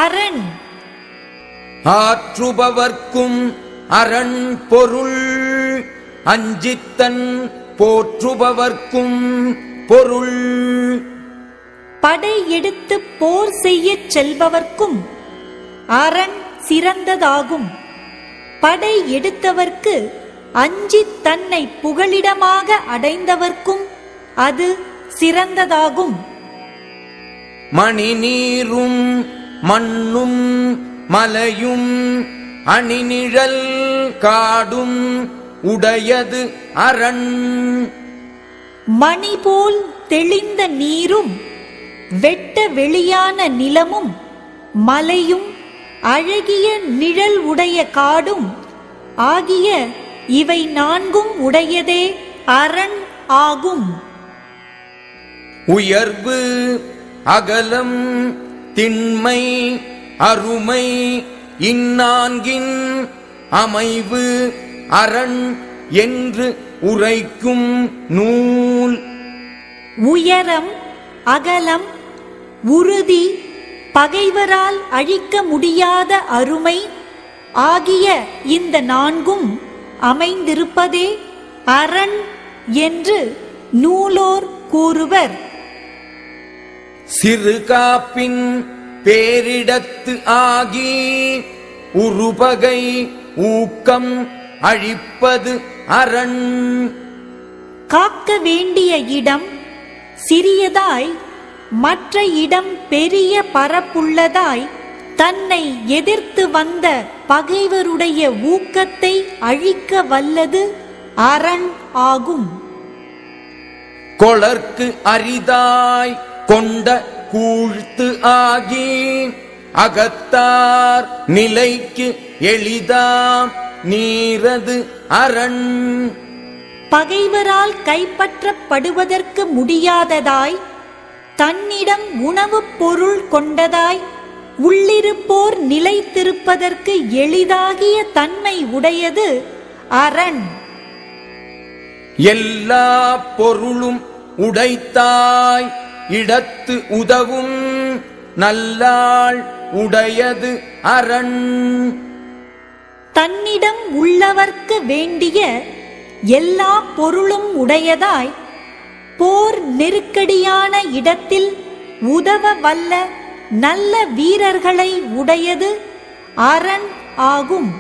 அரண் ஆற்றுபவர்க்கும் அரண் பொருள் அஞ்சித்தன் போற்றுபவர்க்கும் பொருள் படை எடுத்து போர் செய்யச் செல்பவர்க்கும் அரண் சிறந்ததாகும் படை எடுத்தவர்க்கு அஞ்சி தன்னை புகலிடமாக அடைந்தவர்க்கும் அது சிறந்ததாகும் மணி நீரும் மண்ணும் மலையும் அணிநிழல் காடும் உடையது அரண் மணி போல் தெளிந்த நீரும் வெட்ட வெளியான நிலமும் மலையும் அழகிய நிழல் உடைய காடும் ஆகிய இவை நான்கும் உடையதே அரண் ஆகும் உயர்வு அகலம் திண்மை அருமை இந்நான்கின் அமைவு அரண் என்று உரைக்கும் நூல் உயரம் அகலம் உறுதி பகைவரால் அழிக்க முடியாத அருமை ஆகிய இந்த நான்கும் அமைந்திருப்பதே அரண் என்று நூலோர் கூறுவர் சிறு காப்பின் பேரிடத்து ஆகி உருபகை ஊக்கம் அழிப்பது அரண் காக்க வேண்டிய இடம் சிறியதாய் மற்ற இடம் பெரிய பரப்புள்ளதாய் தன்னை எதிர்த்து வந்த பகைவருடைய ஊக்கத்தை அழிக்க வல்லது அரண் ஆகும் கொளர்க்கு அரிதாய் கொண்ட கூழ்த்து ஆகி அகத்தார் நிலைக்கு எளிதாம் நீரது அரண் பகைவரால் கைப்பற்றப்படுவதற்கு முடியாததாய் தன்னிடம் உணவுப் பொருள் கொண்டதாய் உள்ளிருப்போர் நிலைத்திருப்பதற்கு எளிதாகிய தன்மை உடையது அரண் எல்லா பொருளும் உடைத்தாய் இடத்து உதவும் நல்லாள் உடையது அரண் தன்னிடம் உள்ளவர்க்கு வேண்டிய எல்லா பொருளும் உடையதாய் போர் நெருக்கடியான இடத்தில் உதவ வல்ல நல்ல வீரர்களை உடையது அரண் ஆகும்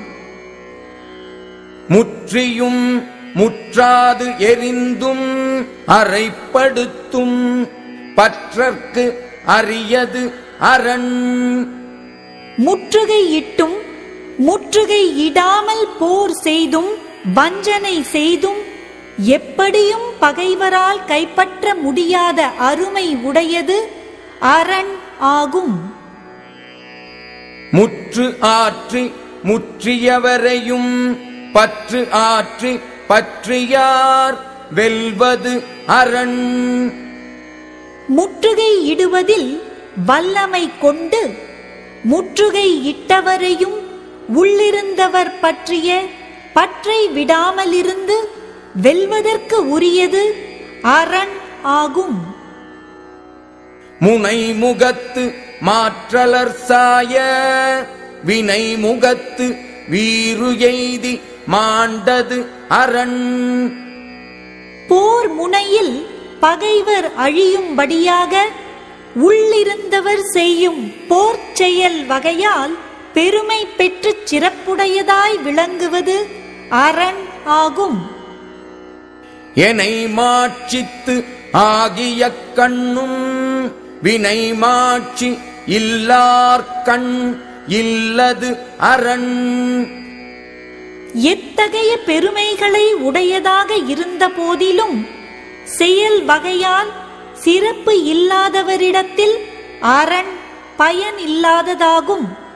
முற்றியும் முற்றாது எரிந்தும் அறைப்படுத்தும் பற்றற்கு அரியது அரண் முற்றுகை இட்டும் முற்றுகை இடாமல் போர் செய்தும் வஞ்சனை செய்தும் எப்படியும் பகைவரால் கைப்பற்ற முடியாத அருமை உடையது அரண் ஆகும் முற்று ஆற்றி முற்றியவரையும் பற்று ஆற்றி பற்றியார் வெல்வது அரண் முற்றுகை இடுவதில் வல்லமை கொண்டு முற்றுகை இட்டவரையும் உள்ளிருந்தவர் பற்றிய பற்றை விடாமலிருந்து வெல்வதற்கு உரியது அரண் ஆகும் முனை முகத்து மாற்றலர் சாய வினை முகத்து வீறு எய்தி மாண்டது அரண் போர் முனையில் பகைவர் அழியும்படியாக உள்ளிருந்தவர் செய்யும் போர்ச் செயல் வகையால் பெருமை பெற்று சிறப்புடையதாய் விளங்குவது அரண் ஆகும் எனை மாட்சித்து ஆகிய கண்ணும் வினை மாட்சி இல்லார் கண் இல்லது அரண் எத்தகைய பெருமைகளை உடையதாக இருந்த போதிலும் செயல் வகையால் சிறப்பு இல்லாதவரிடத்தில் அரண் பயன் இல்லாததாகும்